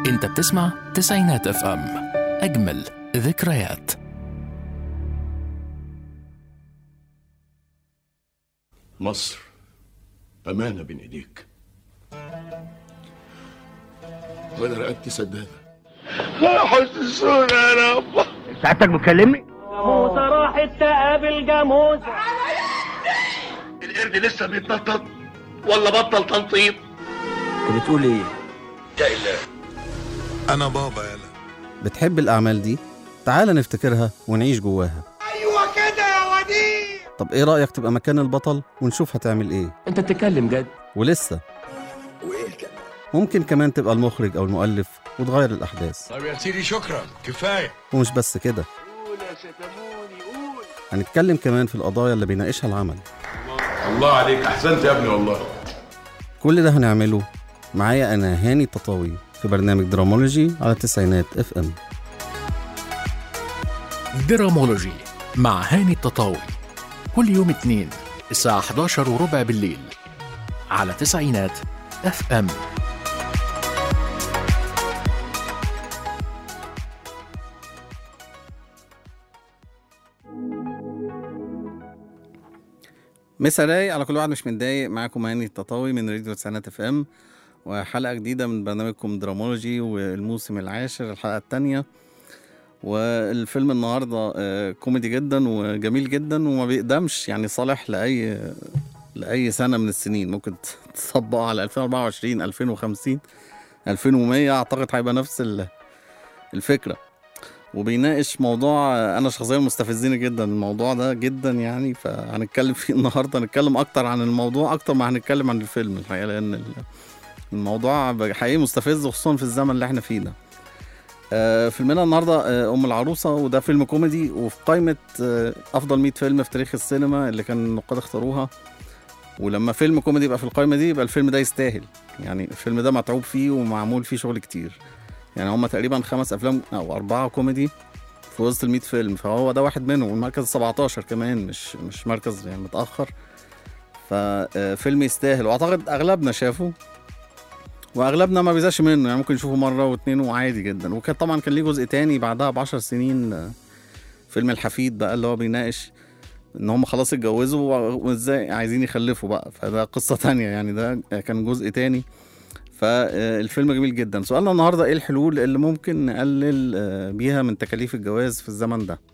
انت بتسمع تسعينات اف ام اجمل ذكريات مصر أمانة بين إيديك وأنا رقبتي سدادة حسسونا يا رب سعادتك بتكلمني؟ موسى راحت تقابل جاموس القرد لسه بيتنطط ولا بطل تنطيط انت بتقول ايه؟ يا إله أنا بابا يلا بتحب الأعمال دي؟ تعال نفتكرها ونعيش جواها أيوة كده يا وديع طب إيه رأيك تبقى مكان البطل ونشوف هتعمل إيه؟ انت بتتكلم جد ولسه وإيه كده؟ ممكن كمان تبقى المخرج أو المؤلف وتغير الأحداث طب يا سيدي شكرا كفاية ومش بس كده هنتكلم كمان في القضايا اللي بيناقشها العمل الله عليك أحسنت يا ابني والله كل ده هنعمله معايا أنا هاني التطاوي في برنامج درامولوجي على تسعينات اف ام درامولوجي مع هاني التطاوي كل يوم اثنين الساعة 11 وربع بالليل على تسعينات اف ام مسا رايق على كل واحد مش متضايق معاكم هاني التطاوي من راديو تسعينات اف ام وحلقة جديدة من برنامجكم درامولوجي والموسم العاشر الحلقة التانية والفيلم النهاردة آه، كوميدي جدا وجميل جدا وما بيقدمش يعني صالح لأي لأي سنة من السنين ممكن تطبقه على 2024 2050 2100 أعتقد هيبقى نفس ال- الفكرة وبيناقش موضوع آه، أنا شخصيا مستفزني جدا الموضوع ده جدا يعني فهنتكلم فيه النهاردة هنتكلم أكتر عن الموضوع أكتر ما هنتكلم عن الفيلم الحقيقة لأن ال- الموضوع حقيقي مستفز خصوصا في الزمن اللي احنا فيه ده آه، فيلمنا النهارده آه، ام العروسه وده فيلم كوميدي وفي قائمه آه، افضل 100 فيلم في تاريخ السينما اللي كان النقاد اختاروها ولما فيلم كوميدي يبقى في القائمه دي يبقى الفيلم ده يستاهل يعني الفيلم ده متعوب فيه ومعمول فيه شغل كتير يعني هما تقريبا خمس افلام او اربعه كوميدي في وسط ال 100 فيلم فهو ده واحد منهم والمركز 17 كمان مش مش مركز يعني متاخر ففيلم يستاهل واعتقد اغلبنا شافه واغلبنا ما بيزهقش منه يعني ممكن نشوفه مره واتنين وعادي جدا وكان طبعا كان ليه جزء تاني بعدها بعشر سنين آه، فيلم الحفيد بقى اللي هو بيناقش ان هم خلاص اتجوزوا وازاي عايزين يخلفوا بقى فده قصه تانية يعني ده كان جزء تاني فالفيلم جميل جدا سؤالنا النهارده ايه الحلول اللي ممكن نقلل آه، بيها من تكاليف الجواز في الزمن ده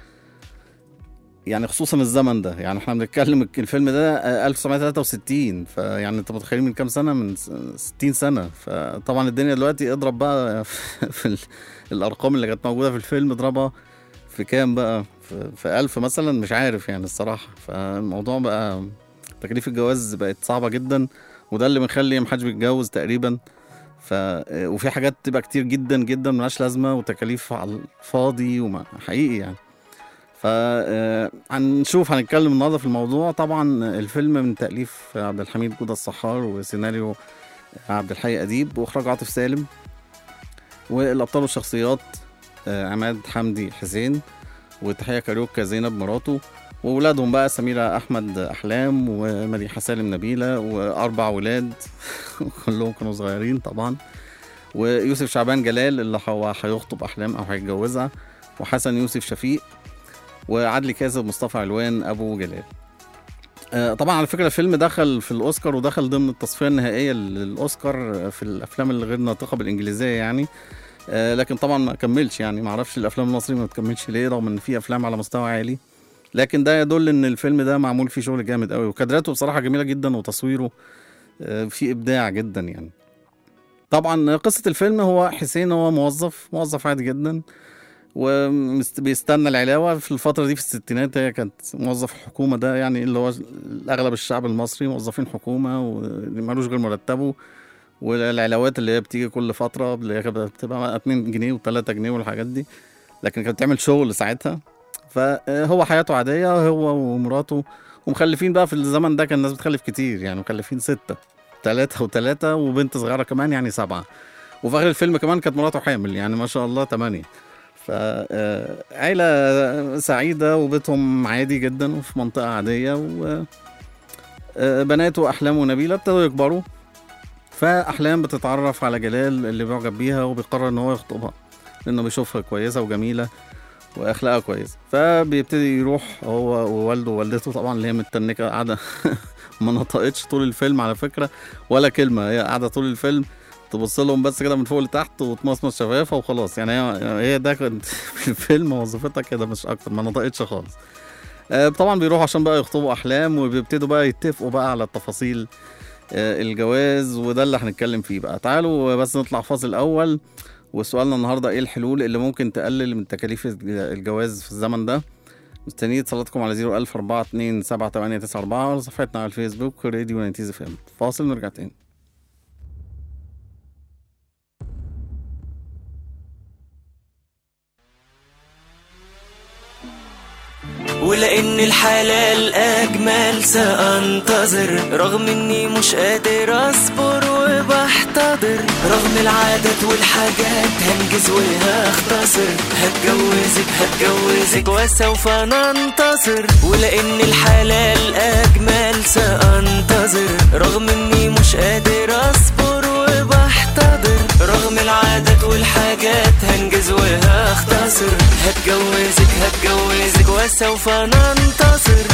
يعني خصوصا الزمن ده يعني احنا بنتكلم الفيلم ده آه، 1963 فيعني انت متخيلين من كام سنه من س- 60 سنه فطبعا الدنيا دلوقتي اضرب بقى في ال- الارقام اللي كانت موجوده في الفيلم اضربها في كام بقى في, في 1000 مثلا مش عارف يعني الصراحه فالموضوع بقى تكاليف الجواز بقت صعبه جدا وده اللي مخلي محدش بيتجوز تقريبا ف وفي حاجات تبقى كتير جدا جدا ملهاش لازمه وتكاليف على الفاضي وما حقيقي يعني ف آه، هنشوف هنتكلم النهارده في الموضوع طبعا الفيلم من تاليف عبد الحميد جودة الصحار وسيناريو عبد الحي اديب واخراج عاطف سالم والابطال والشخصيات آه، عماد حمدي حسين وتحيه كاريوكا زينب مراته وولادهم بقى سميرة أحمد أحلام ومديحة سالم نبيلة وأربع ولاد كلهم كانوا صغيرين طبعا ويوسف شعبان جلال اللي هو هيخطب أحلام أو هيتجوزها وحسن يوسف شفيق وعدلي كاظم مصطفى علوان ابو جلال آه، طبعا على فكره الفيلم دخل في الاوسكار ودخل ضمن التصفيه النهائيه للاوسكار في الافلام اللي غير ناطقه بالانجليزيه يعني آه، لكن طبعا ما كملش يعني ما اعرفش الافلام المصريه ما بتكملش ليه رغم ان في افلام على مستوى عالي لكن ده يدل ان الفيلم ده معمول فيه شغل جامد قوي وكادراته بصراحه جميله جدا وتصويره آه، فيه ابداع جدا يعني طبعا قصه الفيلم هو حسين هو موظف موظف عادي جدا وبيستنى العلاوه في الفتره دي في الستينات هي كانت موظف الحكومه ده يعني اللي هو اغلب الشعب المصري موظفين حكومه ومالوش غير مرتبه والعلاوات اللي هي بتيجي كل فتره اللي هي كانت بتبقى 2 جنيه و3 جنيه والحاجات دي لكن كانت بتعمل شغل ساعتها فهو حياته عاديه هو ومراته ومخلفين بقى في الزمن ده كان الناس بتخلف كتير يعني مخلفين سته ثلاثه وثلاثه وبنت صغيره كمان يعني سبعه وفي اخر الفيلم كمان كانت مراته حامل يعني ما شاء الله ثمانيه فعيلة سعيدة وبيتهم عادي جدا وفي منطقة عادية وبناته أحلام ونبيلة ابتدوا يكبروا فاحلام بتتعرف على جلال اللي بيعجب بيها وبيقرر ان هو يخطبها لانه بيشوفها كويسه وجميله واخلاقها كويسه فبيبتدي يروح هو ووالده ووالدته طبعا اللي هي متنكه قاعده ما نطقتش طول الفيلم على فكره ولا كلمه هي قاعده طول الفيلم تبص لهم بس كده من فوق لتحت وتمصمص شفايفها وخلاص يعني هي هي ده كانت في الفيلم وظيفتها كده مش اكتر ما نطقتش خالص آه، طبعا بيروحوا عشان بقى يخطبوا احلام وبيبتدوا بقى يتفقوا بقى على التفاصيل آه، الجواز وده اللي هنتكلم فيه بقى تعالوا بس نطلع فاصل الاول وسؤالنا النهارده ايه الحلول اللي ممكن تقلل من تكاليف الج- الجواز في الزمن ده مستنيين اتصالاتكم على 01000 42 7894 ولا صفحتنا على الفيسبوك راديو 90 اف ام فاصل نرجع تاني ولأن الحلال أجمل سأنتظر رغم إني مش قادر أصبر وبحتضر رغم العادات والحاجات هنجز وهختصر هتجوزك هتجوزك وسوف ننتصر ولأن الحلال أجمل سأنتظر رغم إني مش قادر أصبر وبحتضر رغم العادات والحاجات هنجز وهختصر هتجوزك هتجوزك وسوف ننتصر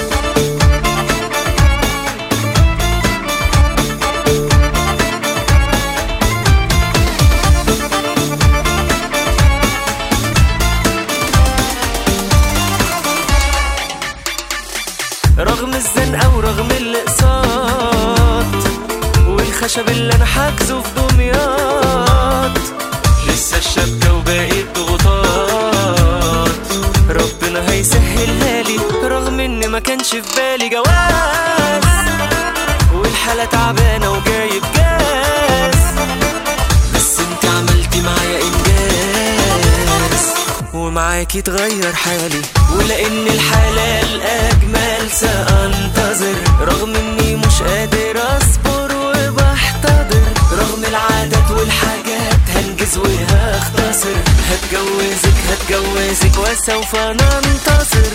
رغم الزنقة ورغم الاقساط والخشب اللي انا حاجزه في دمياط لسه الشبكة وباقي الضغوطات ربنا هيسهلها لي رغم ان ما كانش في بالي جواز والحالة تعبانة وجايب جاز بس انت عملتي معايا انجاز ومعاكي تغير حالي ولان الحلال اجمل سانتظر رغم اني مش قادر اصبر وبحتضر رغم العادات والحاجات هنجز وهختصر هتجوزك هتجوزك وسوف ننتصر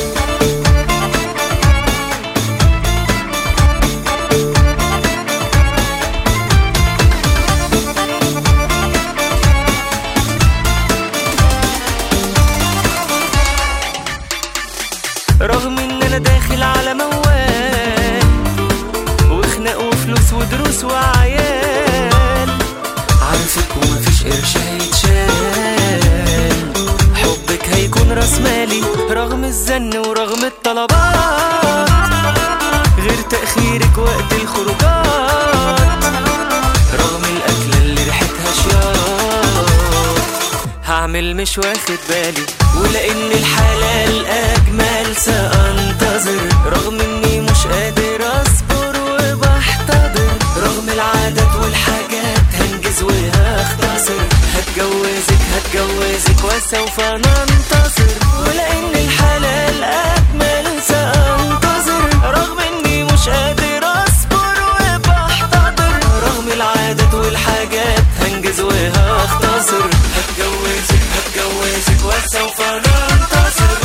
رغم ان انا داخل على موال وخناق وفلوس ودروس وعيال عارفك ومفيش قرش هيتشال حبك هيكون راس مالي رغم الزن ورغم الطلبات غير تأخيرك وقت الخروجات رغم الأكلة اللي ريحتها شياط هعمل مش واخد بالي ولأن الحلال أجمل سأنتظر رغم إني مش قادر أصبر وبحتضر رغم العادات والحاجات هنجز وهختصر هتجوزك هتجوزك وسوف ننتصر ولأن الحلال أجمل سأنتظر رغم إني مش قادر أصبر وبحتضر رغم العادات والحاجات هنجز وهختصر هتجوزك هتجوزك وسوف ننتصر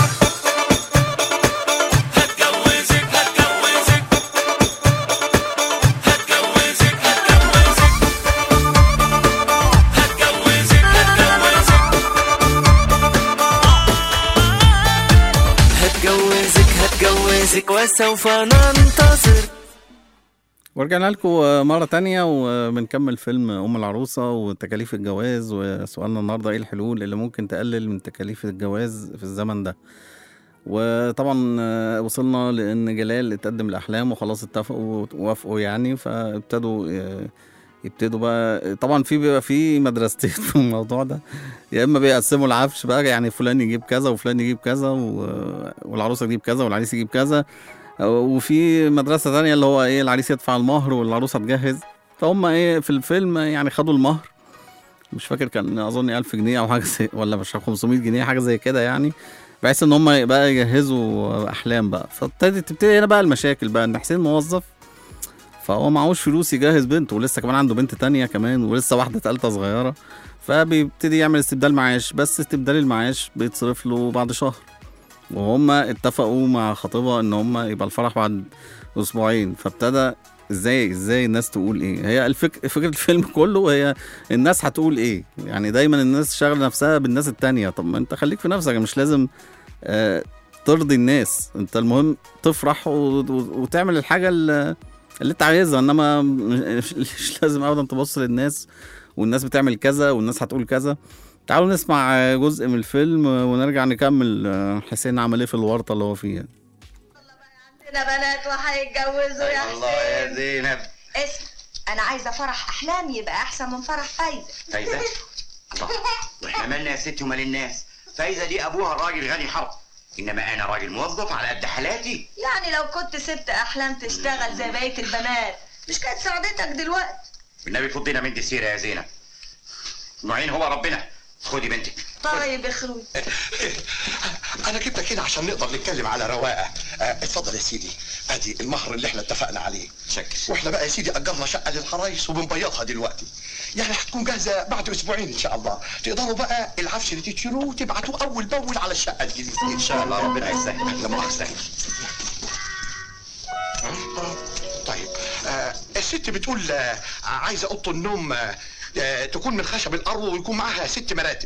هتجوزك هتجوزك هتجوزك هتجوزك هتجوزك هتجوزك هتجوزك وسوف ننتصر ورجعنا لكم مرة تانية وبنكمل فيلم أم العروسة وتكاليف الجواز وسؤالنا النهاردة إيه الحلول اللي ممكن تقلل من تكاليف الجواز في الزمن ده وطبعا آه، وصلنا لأن جلال اتقدم لأحلام وخلاص اتفقوا ووافقوا يعني فابتدوا آه، يبتدوا بقى طبعا في بيبقى في مدرستين في الموضوع ده يا اما بيقسموا العفش بقى يعني فلان يجيب كذا وفلان يجيب كذا و- والعروسه تجيب كذا والعريس يجيب كذا وفي مدرسه تانية اللي هو ايه العريس يدفع المهر والعروسه تجهز فهم ايه في الفيلم يعني خدوا المهر مش فاكر كان اظن 1000 جنيه او حاجه زي ولا مش عارف 500 جنيه حاجه زي كده يعني بحيث ان هم بقى يجهزوا احلام بقى فابتدت تبتدي هنا بقى المشاكل بقى ان حسين موظف فهو معهوش فلوس يجهز بنته ولسه كمان عنده بنت تانية كمان ولسه واحده تالتة صغيره فبيبتدي يعمل استبدال معاش بس استبدال المعاش بيتصرف له بعد شهر وهم اتفقوا مع خطيبها ان هم يبقى الفرح بعد اسبوعين فابتدى ازاي ازاي الناس تقول ايه هي الفك... فكره الفيلم كله هي الناس هتقول ايه يعني دايما الناس شاغله نفسها بالناس التانية طب ما انت خليك في نفسك مش لازم آه ترضي الناس انت المهم تفرح و... و... وتعمل الحاجه اللي, اللي انت عايزها انما مش, مش لازم ابدا تبص للناس والناس بتعمل كذا والناس هتقول كذا تعالوا نسمع آه، جزء من الفيلم آه، ونرجع نكمل آه، حسين عمل ايه في الورطه اللي هو فيها عندنا بنات وهيتجوزوا يا الله يا حسين زينب اسم انا عايزه فرح احلامي يبقى احسن من فرح فايزه فايزة الله واحنا مالنا يا ستي ومال الناس فايزة دي ابوها راجل غني حرب انما انا راجل موظف على قد حالاتي يعني لو كنت سبت احلام تشتغل زي بقيه البنات مش كانت ساعدتك دلوقتي والنبي فضينا من دي سيرة يا زينب معين هو ربنا خدي بنتك طيب اخروي انا جبتك هنا عشان نقدر نتكلم على رواقه آه، اتفضل يا سيدي ادي المهر اللي احنا اتفقنا عليه شكر واحنا بقى يا سيدي اجرنا شقه للحرايس وبنبيضها دلوقتي يعني هتكون جاهزه بعد اسبوعين ان شاء الله تقدروا بقى العفش اللي تشتروه وتبعتوه اول باول على الشقه الجديده ان شاء الله ربنا يسهل لا مؤاخذه طيب آه الست بتقول آه عايزه اوضه النوم آه آه تكون من خشب الارض ويكون معاها ست مراتب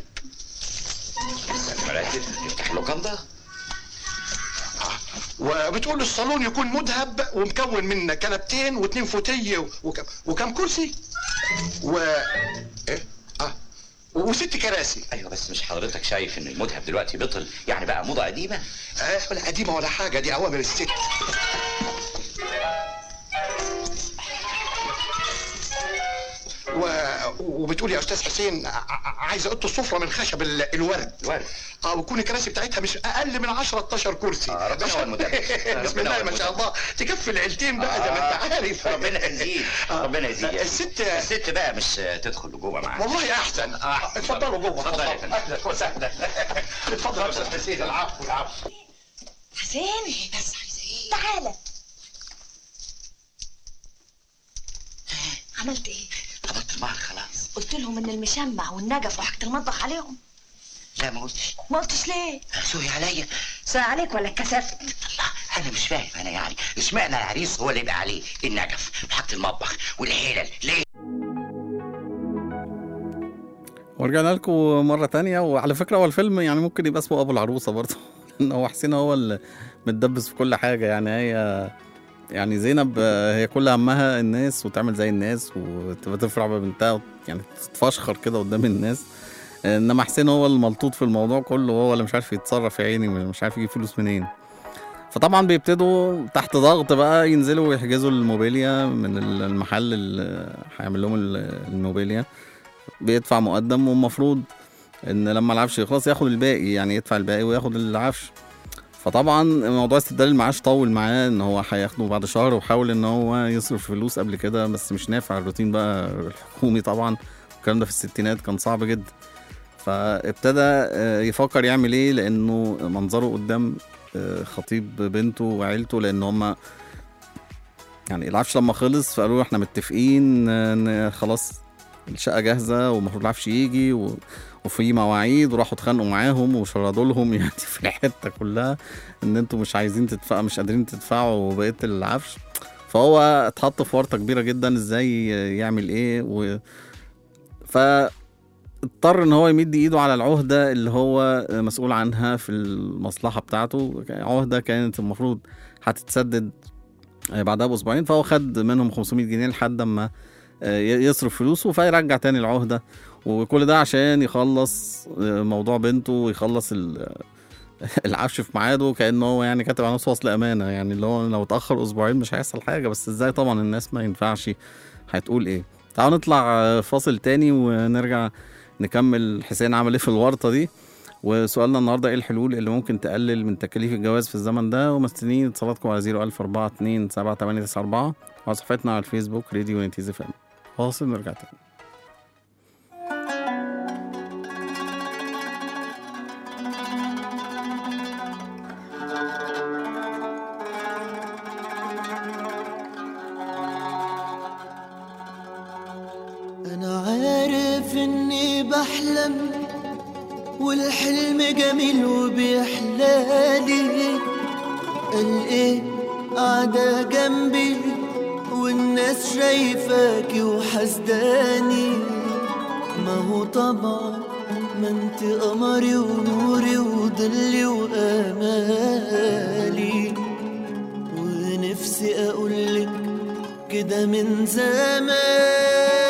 مراتب يفتح له كنده وبتقول الصالون يكون مذهب ومكون من كنبتين واثنين فوتيه وكم, وكم كرسي و ايه اه وست كراسي ايوه بس مش حضرتك شايف ان المذهب دلوقتي بطل يعني بقى موضه قديمه آه ولا قديمه ولا حاجه دي اوامر الست و... وبتقول يا استاذ حسين ع- ع- عايزه اوضه السفره من خشب ال- الورد الورد. اه وتكون الكراسي بتاعتها مش اقل من 10 12 كرسي آه، ربنا هو المدبر. بسم ربنا هو الله ما شاء المدبر. الله تكفي العيلتين بقى زي ما انت عارف ربنا يزيد ربنا يزيد يا الست سيدي. الست بقى مش تدخل جوه معاك والله احسن أحسن. اتفضلوا جوه اتفضل يا اتفضلوا. فندم. اهلا وسهلا اتفضل يا استاذ حسين العفو العفو حسين بس عايزه ايه تعالى عملت ايه قبضت المهر خلاص قلت لهم ان المشمع والنجف وحاجه المطبخ عليهم لا ما قلتش ما قلتش ليه سوري عليا ساء عليك ولا اتكسفت الله انا مش فاهم انا يعني اشمعنى العريس هو اللي يبقى عليه النجف وحاجه المطبخ والحلل ليه ورجعنا لكم مرة تانية وعلى فكرة هو الفيلم يعني ممكن يبقى اسمه أبو العروسة برضه لأن هو حسين هو اللي متدبس في كل حاجة يعني هي يعني زينب آه، هي كل همها الناس وتعمل زي الناس وتبقى تفرح ببنتها وت- يعني تتفشخر كده قدام الناس انما حسين هو الملطوط في الموضوع كله وهو اللي مش عارف يتصرف يا عيني مش عارف يجيب فلوس منين فطبعا بيبتدوا تحت ضغط بقى ينزلوا ويحجزوا الموبيليا من المحل اللي هيعمل لهم الموبيليا بيدفع مقدم والمفروض ان لما العفش يخلص ياخد الباقي يعني يدفع الباقي وياخد العفش فطبعا موضوع استبدال المعاش طول معاه ان هو هياخده بعد شهر وحاول ان هو يصرف فلوس قبل كده بس مش نافع الروتين بقى الحكومي طبعا الكلام ده في الستينات كان صعب جدا فابتدى آه، يفكر يعمل ايه لانه منظره قدام آه، خطيب بنته وعيلته لان هم يعني العفش لما خلص فقالوا له احنا متفقين آه، ان خلاص الشقه جاهزه والمفروض العفش يجي و... وفي مواعيد وراحوا اتخانقوا معاهم وشردوا لهم يعني في الحته كلها ان انتوا مش عايزين تدفعوا مش قادرين تدفعوا بقيه العفش فهو اتحط في ورطه كبيره جدا ازاي يعمل ايه و فاضطر ان هو يمد ايده على العهده اللي هو مسؤول عنها في المصلحه بتاعته عهده كانت المفروض هتتسدد بعدها باسبوعين فهو خد منهم 500 جنيه لحد ما يصرف فلوسه فيرجع تاني العهده وكل ده عشان يخلص موضوع بنته ويخلص ال- العفش في ميعاده كانه هو يعني كاتب على نفسه وصل امانه يعني اللي هو لو اتاخر اسبوعين مش هيحصل حاجه بس ازاي طبعا الناس ما ينفعش هتقول ايه تعالوا نطلع فاصل تاني ونرجع نكمل حسين عمل ايه في الورطه دي وسؤالنا النهارده ايه الحلول اللي ممكن تقلل من تكاليف الجواز في الزمن ده ومستنيين اتصالاتكم على 01042 7894 وعلى صفحتنا على الفيسبوك راديو نتيز اف ام فاصل نرجع تاني أنا عارف إني بحلم والحلم جميل وبيحلالي قال إيه قاعدة جنبي وإن الناس شايفاكي وحسداني ما هو طبعا ما انت قمري ونوري وضلي وامالي ونفسي اقولك كده من زمان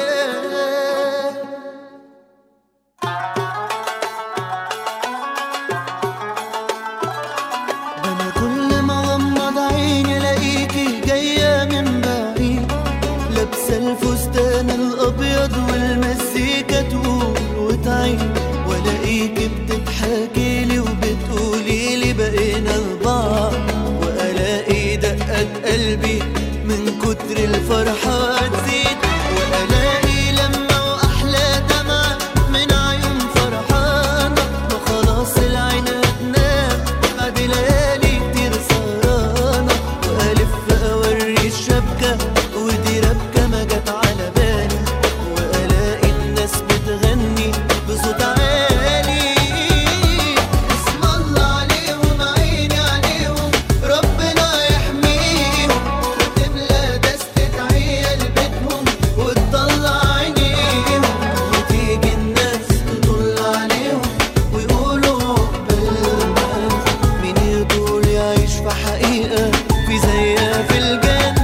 انا كل ما غمض عيني الاقيكي جايه من بعيد لابسه الفستان الابيض والمزيكا تقول وتعيد والاقيكي بتضحكي لي وبتقولي لي بقينا لبعض والاقي دقات قلبي من كتر الفرحه تزيد والاقي لما واحلى دمعه من عيون فرحانه ما خلاص العين هتنام بعد ليالي كتير سهرانه والف اوري الشبكه ودي ربكه ما جت على بالي والاقي الناس بتغني بصوت عالي اسم الله عليهم عيني عليهم ربنا يحميهم وتملى دستة عيال بيتهم وتطلع عينيهم وتيجي الناس تطل عليهم ويقولوا عقبال مين يطول يعيش في حقيقة في زيها في الجنة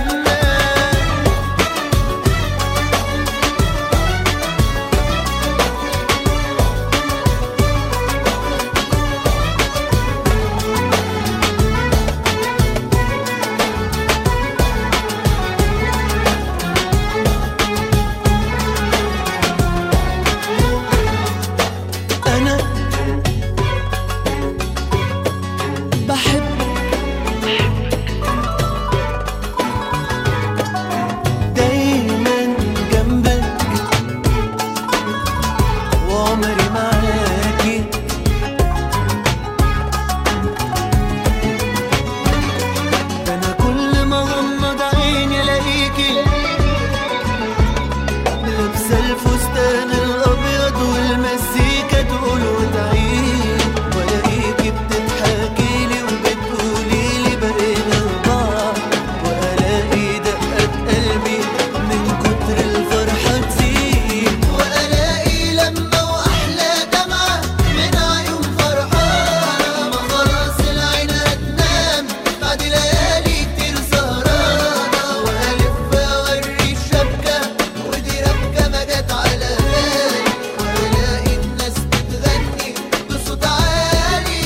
أنا بحبك دايما جنبك وعمري معاكي ده أنا كل ما غمض عيني ألاقيكي لابسه الفستان الابيض والمزيكا تقول وتعيد والاقيكي بتضحكي لي وبتقولي لي بقينا لبعض والاقي دقات قلبي من كتر الفرحه تزيد والاقي لما واحلى دمعه من عيون فرحانه ما خلاص العين هتنام بعد ليالي كتير سهرانه والف اوري الشبكه ودي ربكه ما جت على بالي والاقي الناس بتغني بصوت عالي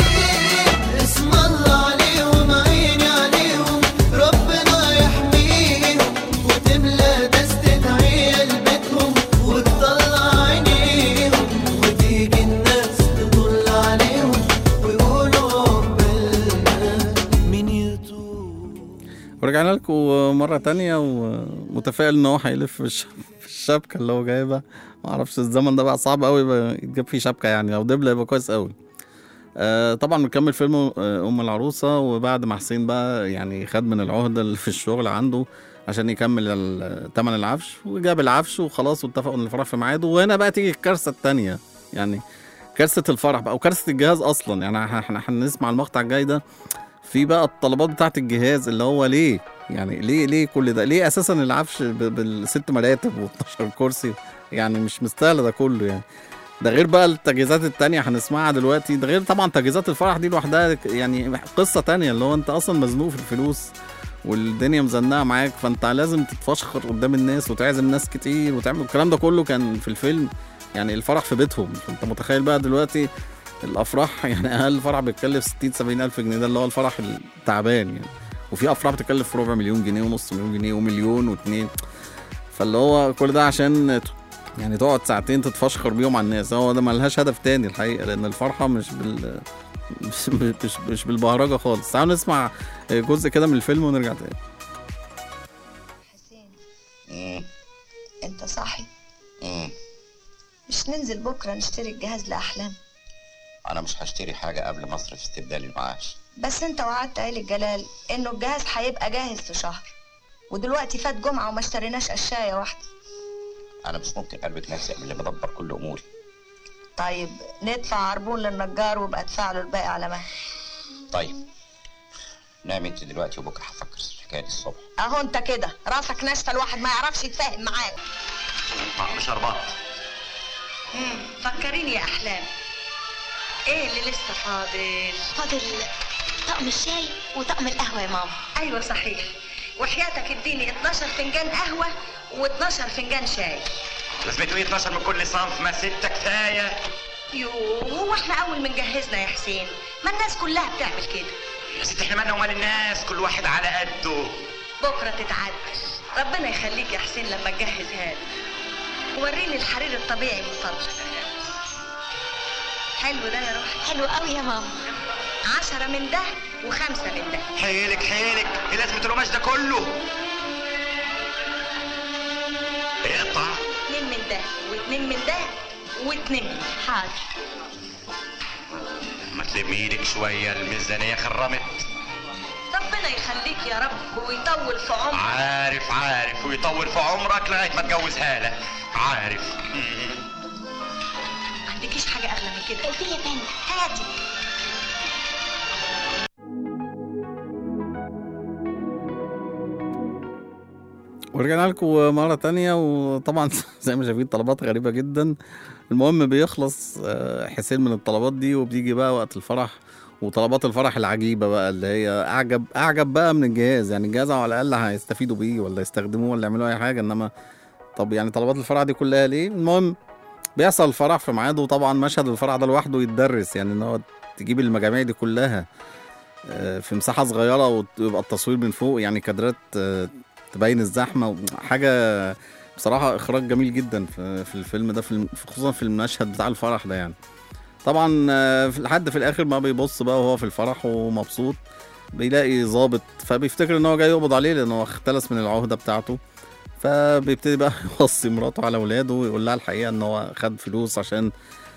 اسم الله عليهم عيني عليهم ربنا يحميهم وتملى دستة عيال بيتهم وتطلع عينيهم وتيجي الناس تطل عليهم ويقولوا عقبالنا مين يطول ورجعنا لكم مرة تانية ومتفائل ان هو هيلف في الش- في الشبكة اللي هو جايبها ما اعرفش الزمن ده بقى صعب قوي يبقى يتجاب فيه شبكة يعني لو دبلة يبقى كويس قوي آه طبعا بنكمل فيلم آه، ام العروسة وبعد ما حسين بقى يعني خد من العهدة اللي في الشغل عنده عشان يكمل ال- تمن العفش وجاب العفش وخلاص واتفقوا ان الفرح في ميعاده وهنا بقى تيجي الكارثة التانية يعني كارثة الفرح بقى وكارثة الجهاز اصلا يعني احنا هنسمع المقطع الجاي ده في بقى الطلبات بتاعت الجهاز اللي هو ليه يعني ليه ليه كل ده ليه اساسا العفش ب- بالست مراتب و12 كرسي يعني مش مستاهله ده كله يعني ده غير بقى التجهيزات التانية هنسمعها دلوقتي ده غير طبعا تجهيزات الفرح دي لوحدها يعني قصة تانية اللي هو انت اصلا مزنوق في الفلوس والدنيا مزنقة معاك فانت لازم تتفشخر قدام الناس وتعزم ناس كتير وتعمل الكلام ده كله كان في الفيلم يعني الفرح في بيتهم فانت متخيل بقى دلوقتي الافراح يعني اقل فرح بيتكلف 60 70 الف جنيه ده اللي هو الفرح التعبان يعني وفي افراح بتكلف ربع مليون جنيه ونص مليون جنيه ومليون واتنين فاللي هو كل ده عشان ت- يعني تقعد ساعتين تتفشخر بيهم على الناس هو ده ملهاش هدف تاني الحقيقه لان الفرحه مش بال مش مش, مش بالبهرجه خالص تعالوا نسمع جزء كده من الفيلم ونرجع تاني حسين مم. انت صاحي مم. مش ننزل بكره نشتري الجهاز لاحلام انا مش هشتري حاجه قبل مصرف استبدال المعاش بس انت وعدت عيل الجلال انه الجهاز هيبقى جاهز في شهر ودلوقتي فات جمعه وما اشتريناش قشايه واحده انا مش ممكن اربك نفسي قبل ما ادبر كل اموري طيب ندفع عربون للنجار وابقى ادفع له الباقي على مهل طيب نام انت دلوقتي وبكره هفكر في الحكايه دي الصبح اهو انت كده راسك ناشفه الواحد ما يعرفش يتفاهم معاك طعم شربات مم، فكريني يا احلام ايه اللي لسه فاضل فاضل طقم الشاي وطقم القهوة يا ماما ايوه صحيح وحياتك اديني 12 فنجان قهوه و12 فنجان شاي لازمته ايه 12 من كل صنف ما ستة كفايه يو هو احنا اول من جهزنا يا حسين ما الناس كلها بتعمل كده يا ست احنا مالنا ومال الناس كل واحد على قده بكره تتعدل ربنا يخليك يا حسين لما تجهز هذا وريني الحرير الطبيعي من فضلك حلو ده يا روحي حلو قوي يا ماما عشرة من ده وخمسة من ده حيلك حيلك ايه لازمه القماش ده كله اقطع اتنين من ده واتنين من ده واتنين من ده حاضر ما تلمي ايدك شويه الميزانيه خرمت ربنا يخليك يا رب ويطول في عمرك عارف عارف ويطول في عمرك لغايه ما تجوزها لك عارف ما عندكيش حاجة أغلى من كده في يا فندم هاتي ورجعنا لكم مرة تانية وطبعا زي ما شايفين طلبات غريبة جدا المهم بيخلص آه، حسين من الطلبات دي وبيجي بقى وقت الفرح وطلبات الفرح العجيبة بقى اللي هي أعجب أعجب بقى من الجهاز يعني الجهاز على الأقل هيستفيدوا بيه ولا يستخدموه ولا يعملوا أي حاجة إنما طب يعني طلبات الفرح دي كلها ليه؟ المهم بيحصل الفرح في ميعاده وطبعا مشهد الفرح ده لوحده يتدرس يعني إن هو تجيب المجاميع دي كلها آه، في مساحة صغيرة ويبقى التصوير من فوق يعني كادرات آه، تبين الزحمة حاجة بصراحة إخراج جميل جدا في, في الفيلم ده في الم- خصوصا في المشهد بتاع الفرح ده يعني طبعا آه، في- لحد في الآخر ما بيبص بقى وهو في الفرح ومبسوط بيلاقي ظابط فبيفتكر ان هو جاي يقبض عليه لان هو اختلس من العهده بتاعته فبيبتدي بقى يوصي مراته على اولاده ويقول لها الحقيقه ان هو خد فلوس عشان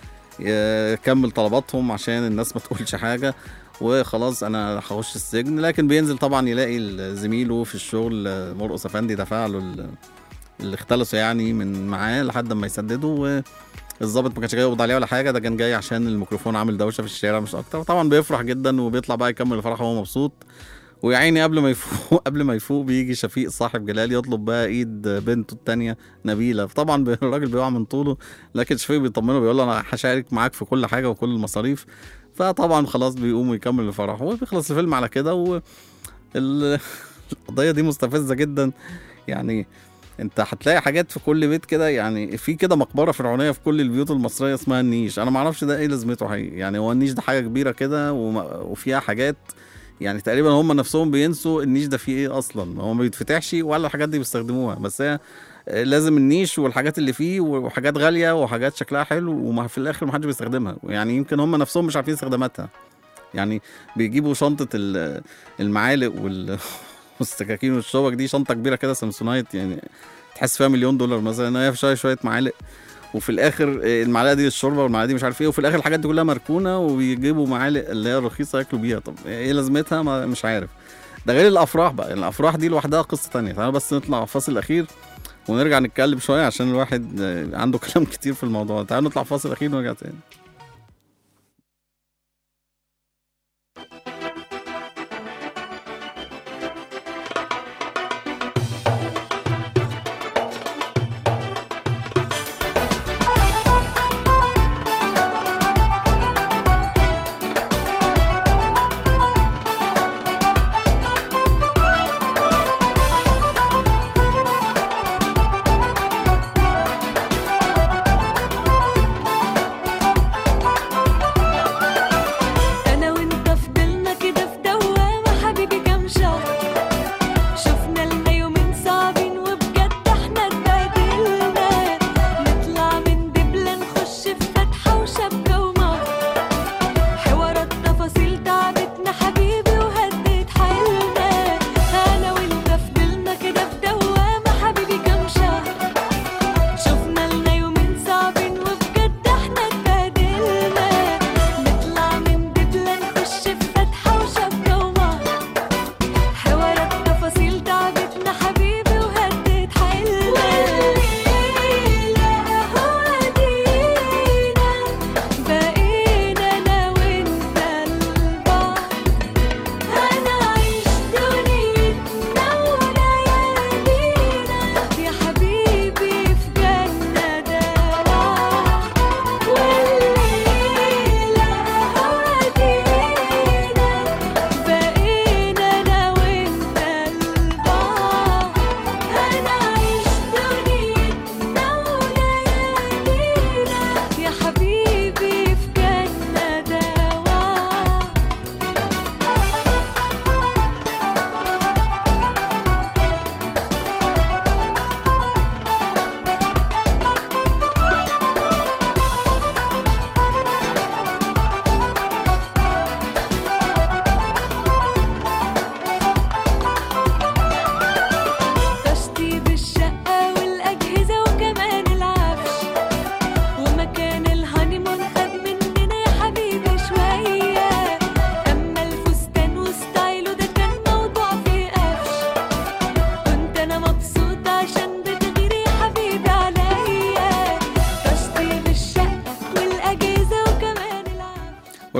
يكمل طلباتهم عشان الناس ما تقولش حاجه وخلاص انا هخش السجن لكن بينزل طبعا يلاقي زميله في الشغل آه، مرقص افندي دفع له ال- اللي اختلسوا يعني من معاه لحد ما يسددوا والظابط ما كانش جاي يقبض عليه ولا حاجه ده كان جاي عشان الميكروفون عامل دوشه في الشارع مش اكتر طبعا بيفرح جدا وبيطلع بقى يكمل الفرح وهو مبسوط ويا عيني قبل ما يفوق قبل ما يفوق بيجي شفيق صاحب جلال يطلب بقى ايد بنته التانية نبيله فطبعا بي- الراجل بيقع من طوله لكن شفيق بيطمنه بيقول له انا هشارك معاك في كل حاجه وكل المصاريف فطبعا خلاص بيقوم ويكمل الفرح وبيخلص الفيلم على كده و ال- القضيه دي مستفزه جدا يعني انت هتلاقي حاجات في كل بيت كده يعني في كده مقبره فرعونيه في كل البيوت المصريه اسمها النيش انا ما اعرفش ده ايه لازمته حقيقي يعني هو النيش ده حاجه كبيره كده وم- وفيها حاجات يعني تقريبا هم نفسهم بينسوا النيش ده فيه ايه اصلا هو ما بيتفتحش ولا الحاجات دي بيستخدموها بس هي آه، لازم النيش والحاجات اللي فيه وحاجات غاليه وحاجات شكلها حلو وما في الاخر ما حدش بيستخدمها يعني يمكن هم نفسهم مش عارفين استخداماتها يعني بيجيبوا شنطه ال- المعالق وال والسكاكين والشوك دي شنطه كبيره كده سامسونايت يعني تحس فيها مليون دولار مثلا هي في شويه شويه معالق وفي الاخر آه، المعلقه دي الشوربه والمعلقه دي مش عارف ايه وفي الاخر الحاجات دي كلها مركونه وبيجيبوا معالق اللي هي الرخيصه ياكلوا بيها طب ايه لازمتها ما مش عارف ده غير الافراح بقى الافراح دي لوحدها قصه تانية تعالوا بس نطلع فاصل اخير ونرجع نتكلم شويه عشان الواحد آه، عنده كلام كتير في الموضوع تعالوا نطلع فاصل اخير ونرجع تاني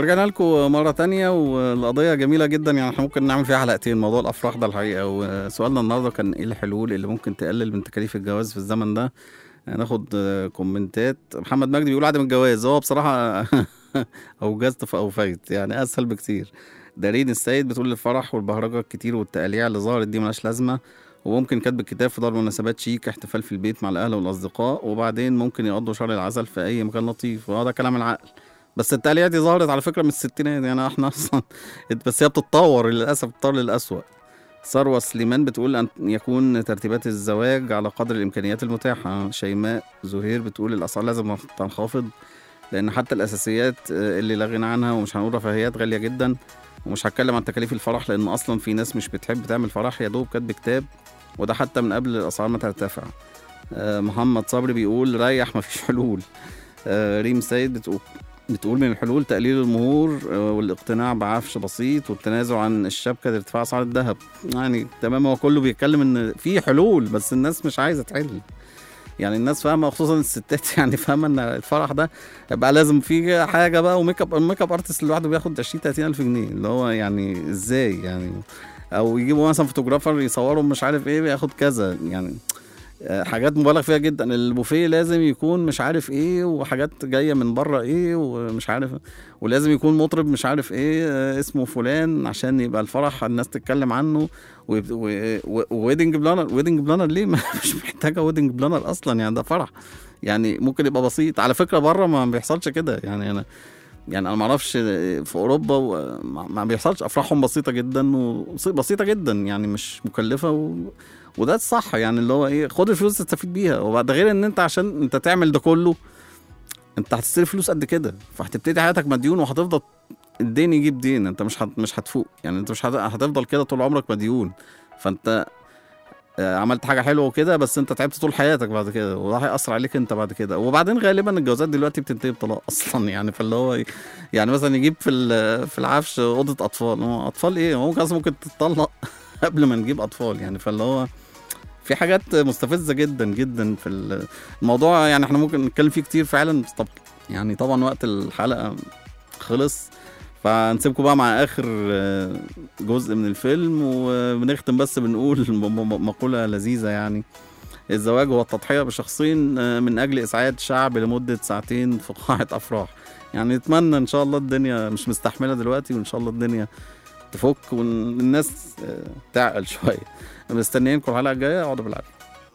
ورجعنا لكم مرة تانية والقضية جميلة جدا يعني احنا ممكن نعمل فيها حلقتين موضوع الأفراح ده الحقيقة وسؤالنا النهاردة كان إيه الحلول اللي ممكن تقلل من تكاليف الجواز في الزمن ده ناخد آه، كومنتات محمد مجدي بيقول عدم الجواز هو بصراحة أوجزت فأوفيت يعني أسهل بكتير دارين السيد بتقول الفرح والبهرجة الكتير والتقاليع اللي ظهرت دي ملهاش لازمة وممكن كتب الكتاب في دار مناسبات شيك احتفال في البيت مع الأهل والأصدقاء وبعدين ممكن يقضوا شهر العسل في أي مكان لطيف وهذا كلام العقل بس التقليع دي ظهرت على فكره من الستينات يعني احنا اصلا بس هي بتتطور للاسف بتتطور للاسوء ثروة سليمان بتقول أن يكون ترتيبات الزواج على قدر الإمكانيات المتاحة شيماء زهير بتقول الأسعار لازم تنخفض لأن حتى الأساسيات آه، اللي لا غنى عنها ومش هنقول رفاهيات غالية جدا ومش هتكلم عن تكاليف الفرح لأن أصلا في ناس مش بتحب تعمل فرح يا دوب كاتب كتاب وده حتى من قبل الأسعار ما ترتفع آه، محمد صبري بيقول ريح مفيش حلول آه، ريم سيد بتقول بتقول من الحلول تقليل المهور آه، والاقتناع بعفش بسيط والتنازل عن الشبكه لارتفاع اسعار الذهب يعني تمام هو كله بيتكلم ان في حلول بس الناس مش عايزه تحل يعني الناس فاهمه خصوصا الستات يعني فاهمه ان الفرح ده يبقى لازم فيه حاجه بقى وميك اب الميك اب ارتست لوحده بياخد 20 30 الف جنيه اللي هو يعني ازاي يعني او يجيبوا مثلا فوتوغرافر يصوروا مش عارف ايه بياخد كذا يعني آه، حاجات مبالغ فيها جدا البوفيه لازم يكون مش عارف ايه وحاجات جايه من بره ايه ومش عارف ولازم يكون مطرب مش عارف ايه آه، اسمه فلان عشان يبقى الفرح الناس تتكلم عنه وويدنج بلانر ويدنج بلانر ليه ما- مش محتاجه ويدنج بلانر اصلا يعني ده فرح يعني ممكن يبقى بسيط على فكره بره ما بيحصلش كده يعني انا يعني انا ما اعرفش في اوروبا و- ما ما بيحصلش افراحهم بسيطه جدا وبسيطه جدا يعني مش مكلفه و... وده الصح يعني اللي هو ايه خد الفلوس تستفيد بيها وبعد غير ان انت عشان انت تعمل ده كله انت هتستلف فلوس قد كده فهتبتدي حياتك مديون وهتفضل الدين يجيب دين انت مش هت... مش هتفوق يعني انت مش هت... هتفضل كده طول عمرك مديون فانت آه، عملت حاجه حلوه وكده بس انت تعبت طول حياتك بعد كده وده هيأثر عليك انت بعد كده وبعدين غالبا الجوازات دلوقتي بتنتهي بطلاق اصلا يعني فاللي هو إيه، يعني مثلا يجيب في ال- في العفش اوضه اطفال هو اطفال ايه هو ممكن اصلا ممكن تتطلق قبل ما نجيب اطفال يعني فاللي هو في حاجات مستفزه جدا جدا في ال- الموضوع يعني احنا ممكن نتكلم فيه كتير فعلا بس طب يعني طبعا وقت الحلقه خلص فنسيبكم بقى مع اخر آه، جزء من الفيلم وبنختم بس بنقول م- م- مقوله لذيذه يعني الزواج هو التضحيه بشخصين آه، من اجل اسعاد شعب لمده ساعتين في قاعه افراح يعني نتمنى ان شاء الله الدنيا مش مستحمله دلوقتي وان شاء الله الدنيا تفك والناس آه، تعقل شويه مستنيينكم الحلقه الجايه اقعدوا بالعافيه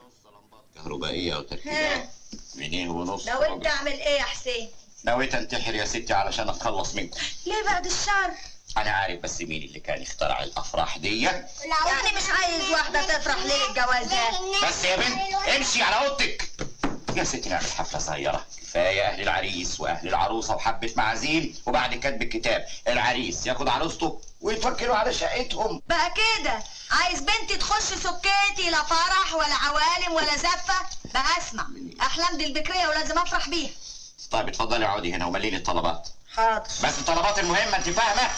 كهربائية وتركيبات جنيه ونص لو انت اعمل ايه يا حسين نويت انتحر يا ستي علشان اتخلص منكم ليه بعد الشر انا عارف بس مين اللي كان اخترع الافراح دي يعني مش عايز واحده تفرح ليه الجوازات بس يا بنت امشي على اوضتك يا ستي نعمل حفله صغيره كفايه اهل العريس واهل العروسه وحبه معازيم وبعد كتب الكتاب العريس ياخد عروسته ويتوكلوا على شقتهم بقى كده عايز بنتي تخش سكيتي لا فرح ولا عوالم ولا زفه بقى اسمع احلام دي البكريه ولازم افرح بيها طيب اتفضلي اقعدي هنا ومليني الطلبات حاضر بس الطلبات المهمه انت فاهمه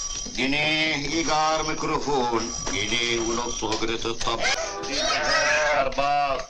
جنيه ايجار ميكروفون جنيه ونص اجره الطبخ ارباط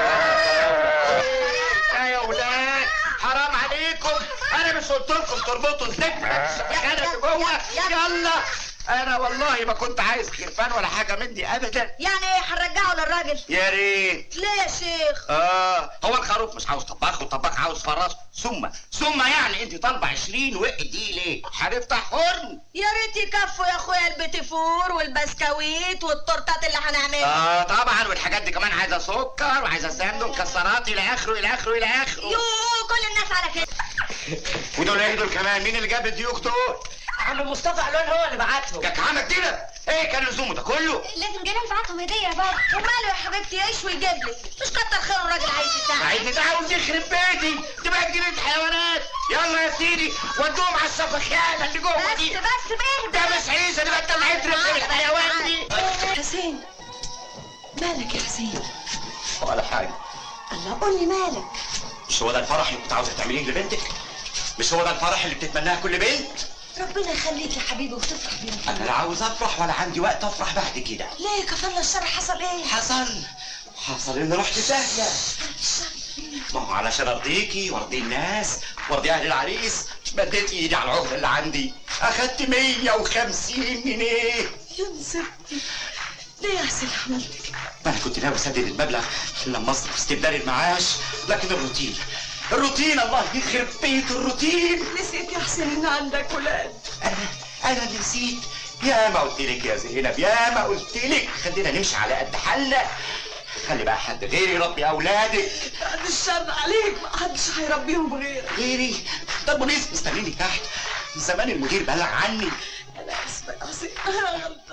يا ولاد حرام عليكم انا مش قلت لكم تربطوا الذكر انا اللي جوه يلا انا والله ما كنت عايز خرفان ولا حاجه مني ابدا يعني ايه هنرجعه للراجل يا ريت ليه يا شيخ اه هو الخروف مش عاوز طباخ والطباخ عاوز فراش ثم ثم يعني انت طالبه 20 وقت دي ليه؟ هنفتح فرن يا ريت يكفوا يا اخويا البيتي فور والبسكويت والتورتات اللي هنعملها اه طبعا والحاجات دي كمان عايزه سكر وعايزه سمن ومكسرات الى اخره الى اخره الى اخره يو كل الناس على كده ودول ايه دول كمان مين اللي جاب الديوك دول؟ عم مصطفى علوان هو اللي بعتهم كانت عمل كده ايه كان لزومه ده كله؟ لازم جلال بعتهم هديه يا بابا وماله يا حبيبتي يعيش ويجيب لي مش كتر خير الراجل عايش عايز يساعد ده عاوز يخرب بيتي تبقى جنينه حيوانات يلا يا سيدي ودوهم على السفخانه اللي جوه بس دي بس ده باهدى مش عيسى ده بقى طلعت رجل الحيوان دي حسين مالك يا حسين ولا حاجه الله قول لي مالك مش هو ده الفرح اللي كنت عاوزه تعمليه لبنتك؟ مش هو ده الفرح اللي بتتمناه كل بنت؟ ربنا يخليك يا حبيبي وتفرح بينا انا لا عاوز افرح ولا عندي وقت افرح بعد كده ليه كفلنا الشر حصل ايه حصل حصل اني رحت سهله ما هو علشان ارضيكي وارضي الناس وارضي اهل العريس مديت ايدي على العهده اللي عندي اخدت 150 جنيه ينزل ليه يا حسين عملت كده؟ ما انا كنت ناوي اسدد المبلغ لما اصرف استبدال المعاش لكن الروتين الروتين الله يخرب بيت الروتين نسيت يا حسين ان عندك ولاد انا انا اللي نسيت يا ما قلت لك يا زينب يا ما قلت لك خلينا نمشي على قد حالنا خلي بقى حد غيري يربي اولادك بعد الشر عليك ما حدش هيربيهم غيرك غيري ده البوليس مستنيني تحت من زمان المدير بلغ عني انا اسفه يا حسين انا غلطانه